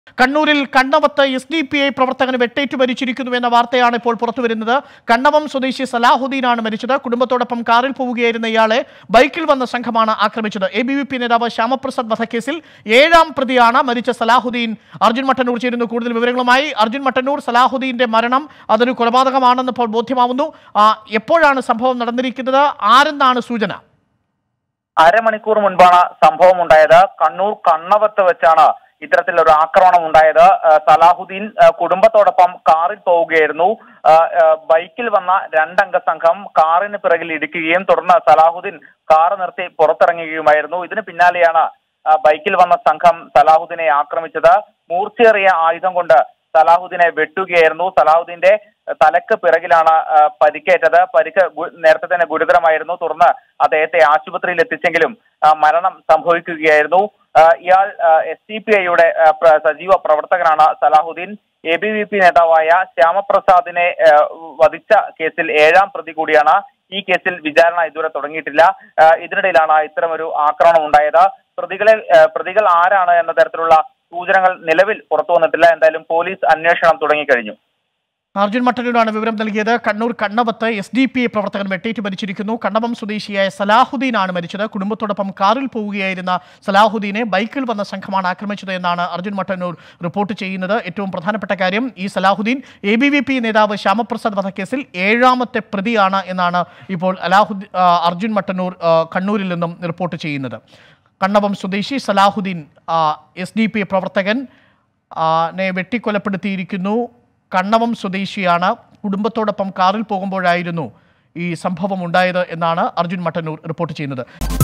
കണ്ണൂരിൽ കണ്ണവത്ത് S D P I പ്രവർത്തകന് വെട്ടേറ്റു മരിച്ചിരിക്കുന്നു എന്ന വാർത്തയാണ് ഇപ്പോൾ പുറത്തുവരുന്നത് കണ്ണവം സ്വദേശി സലാഹുദ്ദീനാണ് മരിച്ചത് കുടുംബത്തോടൊപ്പം കാറിൽ പോവുകയായിരുന്ന ഇയാളെ ബൈക്കിൽ വന്ന സംഘമാണ് ആക്രമിച്ചത് എ ബി വി പി നേതാവ് ശ്യാമപ്രസാദ് വധക്കേസിൽ ഏഴാം പ്രതിയാണ് മരിച്ച സലാഹുദ്ദീൻ അർജുൻ മട്ടന്നൂർ ചേരുന്നു കൂടുതൽ വിവരങ്ങളുമായി അർജുൻ മട്ടന്നൂർ സലാഹുദ്ദീന്റെ മരണം അതൊരു കൊലപാതകമാണെന്ന് ഇപ്പോൾ ബോധ്യമാവുന്നു ആ, എപ്പോഴാണ് സംഭവം നടന്നിരിക്കുന്നത് ആരെന്നാണ് സൂചന അരമണിക്കൂർ മുൻപാണ് സംഭവം ഉണ്ടായത് കണ്ണൂർ കണ്ണവത്ത് വെച്ചാണ് ഇത്തരത്തിലൊരു ആക്രമണം ഉണ്ടായത് ആ, സലാഹുദ്ദീൻ ആ, കുടുംബത്തോടൊപ്പം കാറിൽ പോവുകയായിരുന്നു ആ, ആ, ബൈക്കിൽ വന്ന രണ്ടംഗ സംഘം കാറിന് പിറകിൽ ഇടിക്കുകയും തുടർന്ന് സലാഹുദ്ദീൻ കാർ നിർത്തി പുറത്തിറങ്ങുകയുമായിരുന്നു ഇതിന് പിന്നാലെയാണ് ആ, ബൈക്കിൽ വന്ന സംഘം സലാഹുദ്ദീനെ ആക്രമിച്ചത് മൂർച്ചയേറിയ ആയുധം കൊണ്ട് സലാഹുദ്ദീനെ വെട്ടുകയായിരുന്നു സലാഹുദ്ദീന്റെ തലക്ക് പിറകിലാണ് ആ, പരിക്കേറ്റത് പരിക്ക് ഗു- നേരത്തെ തന്നെ ഗുരുതരമായിരുന്നു തുടർന്ന് അദ്ദേഹത്തെ ആശുപത്രിയിൽ എത്തിച്ചെങ്കിലും ആ, മരണം സംഭവിക്കുകയായിരുന്നു ആ, ഇയാൾ എസ് ഡി പി ഐയുടെ സജീവ പ്രവർത്തകനാണ് Salahuddin A B V P നേതാവായ ശ്യാമപ്രസാദിനെ ആ, വധിച്ച കേസിൽ ഏഴാം പ്രതി കൂടിയാണ് ഈ കേസിൽ വിചാരണ ഇതുവരെ തുടങ്ങിയിട്ടില്ല ആ, ഇതിനിടയിലാണ് ഇത്തരമൊരു ആക്രമണം ഉണ്ടായത് പ്രതികളെ ആ, പ്രതികൾ ആരാണ് എന്ന തരത്തിലുള്ള സൂചനകൾ നിലവിൽ പുറത്തു വന്നിട്ടില്ല എന്തായാലും പോലീസ് അന്വേഷണം തുടങ്ങിക്കഴിഞ്ഞു അർജുൻ മട്ടന്നൂരാണ് വിവരം നൽകിയത് കണ്ണൂർ കണ്ണവത്ത് എസ് ഡി പി ഐ പ്രവർത്തകൻ വെട്ടേറ്റ് മരിച്ചിരിക്കുന്നു കണ്ണവം സ്വദേശിയായ സലാഹുദ്ദീനാണ് മരിച്ചത് കുടുംബത്തോടൊപ്പം കാറിൽ പോവുകയായിരുന്ന സലാഹുദ്ദീനെ ബൈക്കിൽ വന്ന സംഘമാണ് ആക്രമിച്ചത് എന്നാണ് അർജുൻ മട്ടന്നൂർ റിപ്പോർട്ട് ചെയ്യുന്നത് ഏറ്റവും പ്രധാനപ്പെട്ട കാര്യം ഈ Salahuddin A B V P നേതാവ് ശ്യാമപ്രസാദ് വധക്കേസിൽ ഏഴാമത്തെ പ്രതിയാണ് എന്നാണ് ഇപ്പോൾ അലാഹുദ്ദീൻ ആ, അർജുൻ മട്ടന്നൂർ ആ, കണ്ണൂരിൽ നിന്നും റിപ്പോർട്ട് ചെയ്യുന്നത് കണ്ണവം സ്വദേശി Salahuddin S D P I പ്രവർത്തകൻ ആ, നെ വെട്ടിക്കൊലപ്പെടുത്തിയിരിക്കുന്നു കണ്ണവം സ്വദേശിയാണ് കുടുംബത്തോടൊപ്പം കാറിൽ പോകുമ്പോഴായിരുന്നു ഈ സംഭവം ഉണ്ടായത് എന്നാണ് അർജുൻ മട്ടന്നൂർ റിപ്പോർട്ട് ചെയ്യുന്നത്